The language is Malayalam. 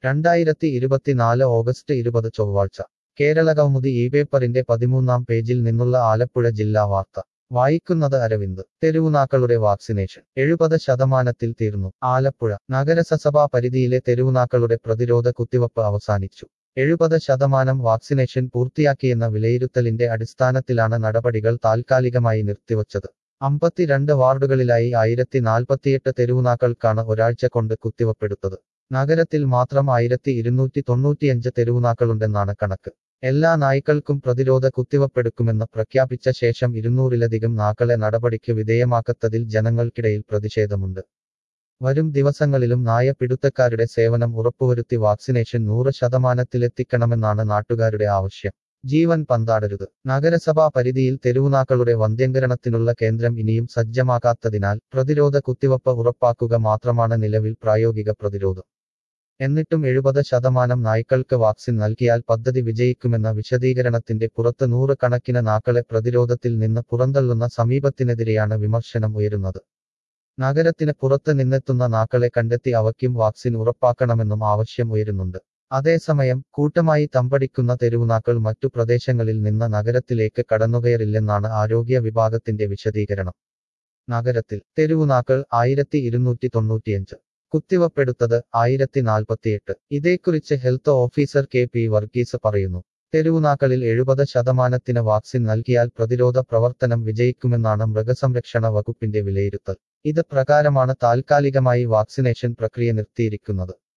രണ്ടായിരത്തി ഇരുപത്തിനാല് ഓഗസ്റ്റ് ഇരുപത് ചൊവ്വാഴ്ച കേരള കൗമുദി ഈ പേപ്പറിന്റെ പതിമൂന്നാം പേജിൽ നിന്നുള്ള ആലപ്പുഴ ജില്ലാ വാർത്ത വായിക്കുന്നത് അരവിന്ദ് തെരുവുനാക്കളുടെ വാക്സിനേഷൻ എഴുപത് ശതമാനത്തിൽ തീർന്നു ആലപ്പുഴ നഗരസഭാ പരിധിയിലെ തെരുവുനാക്കളുടെ പ്രതിരോധ കുത്തിവയ്പ് അവസാനിച്ചു എഴുപത് ശതമാനം വാക്സിനേഷൻ പൂർത്തിയാക്കിയെന്ന വിലയിരുത്തലിന്റെ അടിസ്ഥാനത്തിലാണ് നടപടികൾ താൽക്കാലികമായി നിർത്തിവച്ചത് അമ്പത്തിരണ്ട് വാർഡുകളിലായി ആയിരത്തി നാൽപ്പത്തിയെട്ട് തെരുവുനാക്കൾക്കാണ് ഒരാഴ്ച കൊണ്ട് കുത്തിവപ്പെടുത്തത് നഗരത്തിൽ മാത്രം ആയിരത്തി ഇരുന്നൂറ്റി തൊണ്ണൂറ്റിയഞ്ച് തെരുവുനാക്കളുണ്ടെന്നാണ് കണക്ക് എല്ലാ നായ്ക്കൾക്കും പ്രതിരോധ കുത്തിവപ്പെടുക്കുമെന്ന് പ്രഖ്യാപിച്ച ശേഷം ഇരുന്നൂറിലധികം നാക്കളെ നടപടിക്ക് വിധേയമാക്കത്തതിൽ ജനങ്ങൾക്കിടയിൽ പ്രതിഷേധമുണ്ട് വരും ദിവസങ്ങളിലും നായ പിടുത്തക്കാരുടെ സേവനം ഉറപ്പുവരുത്തി വാക്സിനേഷൻ നൂറ് ശതമാനത്തിലെത്തിക്കണമെന്നാണ് നാട്ടുകാരുടെ ആവശ്യം ജീവൻ പന്താടരുത് നഗരസഭാ പരിധിയിൽ തെരുവുനാക്കളുടെ വന്ധ്യംകരണത്തിനുള്ള കേന്ദ്രം ഇനിയും സജ്ജമാക്കാത്തതിനാൽ പ്രതിരോധ കുത്തിവയ്പ് ഉറപ്പാക്കുക മാത്രമാണ് നിലവിൽ പ്രായോഗിക പ്രതിരോധം എന്നിട്ടും എഴുപത് ശതമാനം നായ്ക്കൾക്ക് വാക്സിൻ നൽകിയാൽ പദ്ധതി വിജയിക്കുമെന്ന വിശദീകരണത്തിന്റെ പുറത്ത് നൂറ് കണക്കിന് നാക്കളെ പ്രതിരോധത്തിൽ നിന്ന് പുറന്തള്ളുന്ന സമീപത്തിനെതിരെയാണ് വിമർശനം ഉയരുന്നത് നഗരത്തിന് പുറത്ത് നിന്നെത്തുന്ന നാക്കളെ കണ്ടെത്തി അവയ്ക്കും വാക്സിൻ ഉറപ്പാക്കണമെന്നും ആവശ്യം ഉയരുന്നുണ്ട് അതേസമയം കൂട്ടമായി തമ്പടിക്കുന്ന തെരുവുനാക്കൾ മറ്റു പ്രദേശങ്ങളിൽ നിന്ന് നഗരത്തിലേക്ക് കടന്നുകയറില്ലെന്നാണ് ആരോഗ്യ വിഭാഗത്തിന്റെ വിശദീകരണം നഗരത്തിൽ തെരുവുനാക്കൾ ആയിരത്തി ഇരുന്നൂറ്റി തൊണ്ണൂറ്റിയഞ്ച് കുത്തിവപ്പെടുത്തത് ആയിരത്തി നാൽപ്പത്തിയെട്ട് ഇതേക്കുറിച്ച് health officer K P Varghese പറയുന്നു തെരുവുനാക്കളിൽ എഴുപത് ശതമാനത്തിന് വാക്സിൻ നൽകിയാൽ പ്രതിരോധ പ്രവർത്തനം വിജയിക്കുമെന്നാണ് മൃഗസംരക്ഷണ വകുപ്പിന്റെ വിലയിരുത്തൽ ഇത് പ്രകാരമാണ് താൽക്കാലികമായി വാക്സിനേഷൻ പ്രക്രിയ നിർത്തിയിരിക്കുന്നത്